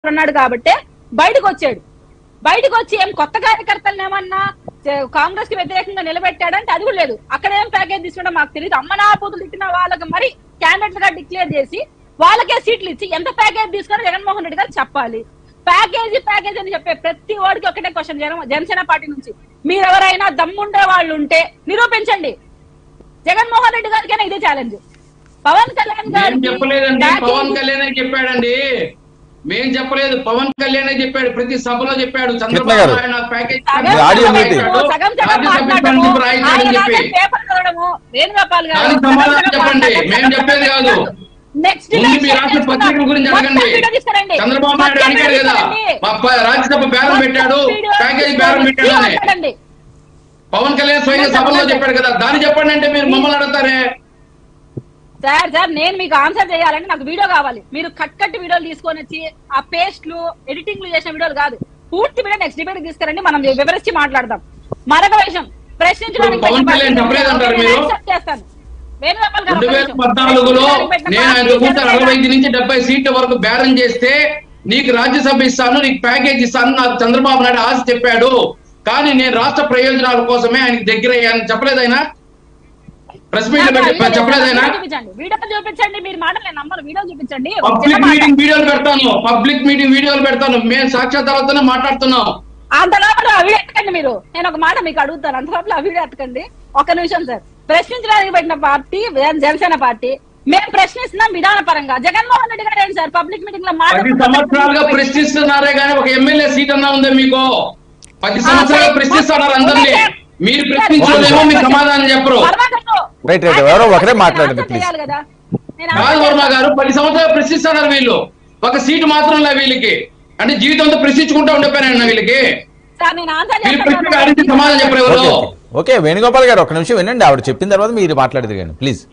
ఉన్నాడు కాబట్టి బయటకు వచ్చాడు బయటకు వచ్చి ఏం కొత్త కార్యకర్తలను ఏమన్నా చే- కాంగ్రెస్ కి వ్యతిరేకంగా నిలబెట్టాడంటే అది కూడా లేదు అక్కడ ఏం ప్యాకేజ్ తీసుకుంటే మాకు తెలియదు అమ్మ నా బూతులు తిట్టిన వాళ్ళకి మరి క్యాండిడేట్ గా డిక్లేర్ చేసి వాళ్ళకే సీట్లు ఇచ్చి ఎంత ప్యాకేజ్ తీసుకొని జగన్మోహన్ రెడ్డి గారు చెప్పాలి ప్యాకేజీ ప్యాకేజ్ అని చెప్పే ప్రతి వాడికి ఒకటే క్వశ్చన్ జన జనసేన పార్టీ నుంచి మీరు ఎవరైనా దమ్ముండే వాళ్ళు ఉంటే నిరూపించండి జగన్మోహన్ రెడ్డి గారికైనా ఇదే ఛాలెంజ్ పవన్ కళ్యాణ్ మేం గారికి చెప్పలేదండి package- పవన్ కళ్యాణ్ చెప్పాడండి మేం చెప్పలేదు పవన్ కళ్యాణ్ చెప్పాడు ప్రతి సభలో చెప్పాడు చంద్రబాబు గారు. నాయుడు నాకు ప్యాకేజ్ సగం మీ ఆడియో సగం మీటింగ్. రాయటము, సగం సగం రాజ్యసభ మాట్లాడటము, ఇస్తానని రాయించాడని ఆయన చెప్పి. రాసే పేపర్ చదవడము, వేణుగోపాల్ గారు దానికి సగం సమాధానం సగం చెప్పండి. మాట్లాడటం, మేము చెప్పేది కాదు. నెక్స్ట్ ముందు ఎలక్షన్ మీరు రాసిన చేసుకుందాం. పత్రికల గురించి మొత్తం అడగండి వీడియో తీసుకురండి. చంద్రబాబు నాయుడు మొత్తం అడిగాడు వీడియో కదా తీసుకురండి. మా ప- రాజ్యసభ బేరం పెట్టాడు మొత్తం వీడియో ప్యాకేజ్ బేరం తీసుకొని పెట్టాడు అని మాట్లాడండి. పవన్ కళ్యాణ్ స్వయంగా నేను సభలో చెప్పలేదు. చెప్పాడు కదా దాన్ని చెప్పండి అంటే మీరు మమ్మల్ని అడుగుతారే సార్ సార్ నేను మీకు ఆన్సర్ చేయాలంటే నాకు వీడియో కావాలి మీరు కట్ కట్ వీడియోలు తీసుకొని వచ్చి ఆ పేస్ట్లు ఎడిటింగ్లు చేసిన వీడియోలు కాదు పూర్తి వీడియో నెక్స్ట్ డిబేట్ తీసుకురండి మనం వివరించి మాట్లాడదాం మరొక విషయం ప్రశ్నించడానికి ఇప్పుడు పవన్ పెట్టిన కళ్యాణ్ చెప్పలేదంటారు నేను మీరు? accept చేస్తాను వేణుగోపాల్ గారు రెండు ఒక వేల నిమిషం. పద్నాలుగులో ప్రశ్నించడానికి పెట్టిన నేను ఆయన పార్టీ కూర్చొని అరవై జనసేన. ఐదు నుంచి డెబ్బై సీట్ల వరకు బేరం చేస్తే నీకు రాజ్యసభ ఇస్తాను నీకు ప్యాకేజ్ ఇస్తాను నాకు చంద్రబాబు నాయుడు ఆశ చెప్పాడు కానీ నేను రాష్ట్ర ప్రయోజనాల కోసమే ఆయనకి దగ్గర అయ్యాను చెప్పలేదు ఆయన ప్రెస్ మీట్ లో పెట్టి చెప్పలేదు ఆయన వీడియో చూపించండి వీడియో చూపించండి మీరు మాటలు నేను నమ్మను వీడియో చూపించండి ఒక చిన్న పబ్లిక్ మాట. మీటింగ్ వీడియోలు పెడతాను పబ్లిక్ మీటింగ్ వీడియోలు పెడతాను మేము సాక్షాత్తాలతోనే మాట్లాడుతున్నాం అంత లోపల ఆ వీడియో ఎత్తకండి మీరు నేను ఒక మాట మీకు అడుగుతాను అంత లోపల ఆ వీడియో ఎత్తకండి ఒక నిమిషం సార్ ప్రశ్నించడానికి పెట్టిన పార్టీ జన- జనసేన పార్టీ మేము ప్రశ్నిస్తున్నాం విధాన పరంగా జగన్మోహన్ రెడ్డి గారు ఏంటి సార్ పబ్లిక్ మీటింగ్ లో మాట పది సంవత్సరాలుగా ప్రశ్నిస్తున్నారే కానీ ఒక ఎమ్మెల్యే సీట్ అన్నా ఉందా మీకు పది సంవత్సరాలుగా ప్రశ్నిస్తున్నారు అందరినీ మీరు ప్రశ్నించలేమో మీకు సమాధానం చెప్పరు రైట్, రైట్. ఎవరో ఒకరే మాట్లాడండి, please. కాదు వర్మ గారు పది సంవత్సరాలు ప్రశ్నిస్తున్నారు వీళ్ళు ఒక సీటు మాత్రం లే వీళ్ళకి అంటే జీవితంతో ప్రశ్నించుకుంటా ఉండిపోయినా వీళ్ళకి సార్ నేను ఆన్సర్ వీళ్ళు చేస్తాను. ప్రశ్న అడిగితే సమాధానం చెప్పరు ఎవరు ఓకే ఓకే వేణుగోపాల్ గారు ఒక నిమిషం వినండి ఆవిడ చెప్పిన తర్వాత మీరు మాట్లాడదు కానీ ప్లీజ్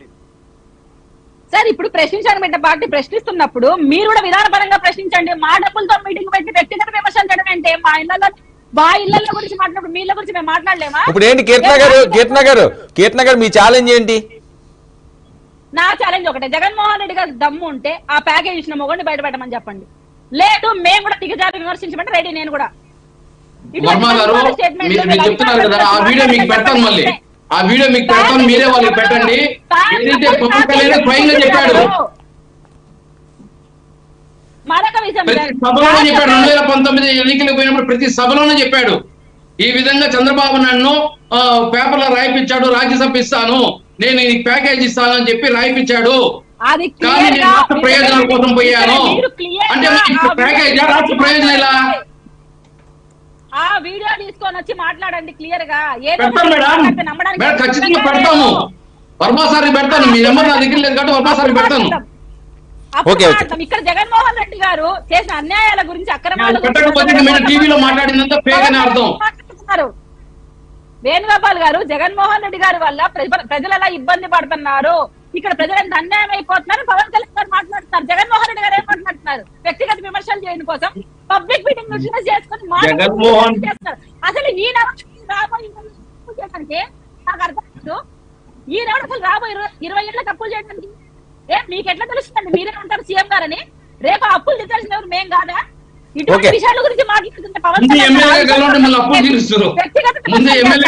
సార్ ఇప్పుడు ప్రశ్నించడానికి పెట్టిన పార్టీ ప్రశ్నిస్తున్నప్పుడు మీరు కూడా విధానపరంగా ప్రశ్నించండి మా డబ్బులతో మీటింగ్ పెట్టి వ్యక్తిగత విమర్శలు చేయడం అంటే మా ఇళ్లలో మా ఇళ్లలో గురించి మాట్లాడు మీ ఇళ్ళ గురించి మేము మాట్లాడలేమా ఇప్పుడు ఏంటి కీర్తన గారు కీర్తన గారు కీర్తన గారు మీ ఛాలెంజ్ ఏంటి నా ఛాలెంజ్ ఒకటే జగన్మోహన్ రెడ్డి గారికి దమ్ము ఉంటే ఆ ప్యాకేజ్ ఇచ్చిన మొగండి బయట పెట్టమని చెప్పండి లేదు మేము కూడా దిగజారి విమర్శించమంటే రెడీ నేను కూడా ఇటువంటి వర్మ గారు మంచి statement మీరు లు మీరు చెప్తున్నారు కదా ఆ వీడియో మీకు పెడతాను మళ్ళీ ఆ వీడియో మీకు పెడతాను మీరే వాళ్ళకి పెట్టండి ఏదైతే పవన్ కళ్యాణ్ స్వయంగా చెప్పాడు మరొక విషయం ప్రతి సార్. సభలోనే చెప్పాడు రెండు వేల పంతొమ్మిది ఎన్నికలకు పోయినప్పుడు ప్రతి సభలోనే చెప్పాడు ఈ విధంగా చంద్రబాబు నాయుడును ఆ, పేపర్లో రాయిపించాడు రాజ్యసభ ఇస్తాను నేను ఈ ప్యాకేజ్ ఇస్తాను అని చెప్పి రాయిపించాడు అది కానీ clear నేను గా రాష్ట్ర ప్రయోజనాల కోసం పోయాను మీరు clear అంటే గా మరి ఆ ప్యాకేజ్ వీడియో రాష్ట్ర ప్రయోజనం ఇలా ఆ వీడియో తీసుకొని వచ్చి మాట్లాడండి క్లియర్ గా ఏదో పెడతాను మేడం మాట్లాడితే నమ్మడానికి మేడం ఖచ్చితంగా సిద్ధంగా పెడతాము లేదు. వర్మా సార్కి పెడతాను మీ నెంబర్ నా దగ్గర లేదు కాబట్టి వర్మా సార్కి పెడతాను అప్పుడు ఓకే, ఓకే. మాట్లాడతాం. ఇక్కడ జగన్మోహన్ రెడ్డి గారు చేసిన అన్యాయాల గురించి అక్రమాల నేను పెట్టకపోతే ఇక మీరు టీవీలో మాట్లాడిందంతా ఫేక్ అని అర్థం. మాట్లాడుతున్నారు. వేణుగోపాల్ గారు జగన్మోహన్ రెడ్డి గారి వల్ల ప్రజ- ప్రజలు ఎలా ఇబ్బంది పడుతున్నారు ఇక్కడ ప్రజలు ఎంత అన్యాయం అయిపోతున్నారు పవన్ కళ్యాణ్ గారు మాట్లాడుతున్నారు జగన్మోహన్ రెడ్డి గారు ఏం మాట్లాడుతున్నారు వ్యక్తిగత విమర్శలు చేయడం కోసం పబ్లిక్ మీటింగ్ నుంచి చేసుకొని మాట్లాడుతూ జగన్మోహన్- చేస్తారు అసలు ఈ రాబోయే తప్పులు చేయడానికి నాకు అర్థం కాదు ఈ నెల అసలు రాబోయే ఇరవై ఇరవై ఏళ్ళ తప్పులు చేయడానికి ఏ మీకు ఎట్లా తెలుస్తుందండి మీరే ఉంటారు సీఎం గారని రేపు అప్పులు తీర్చాల్సిన ఎవరు మేం కాదా ఇటువంటి ఓకే. విషయాల గురించి మాట్లాడుతుంటే పవన్ ముందు కళ్యాణ్ ఎమ్మెల్యే గారు కలవండి మళ్ళీ అప్పులు తీరుస్తారు వ్యక్తిగత ముందు ఎమ్మెల్యే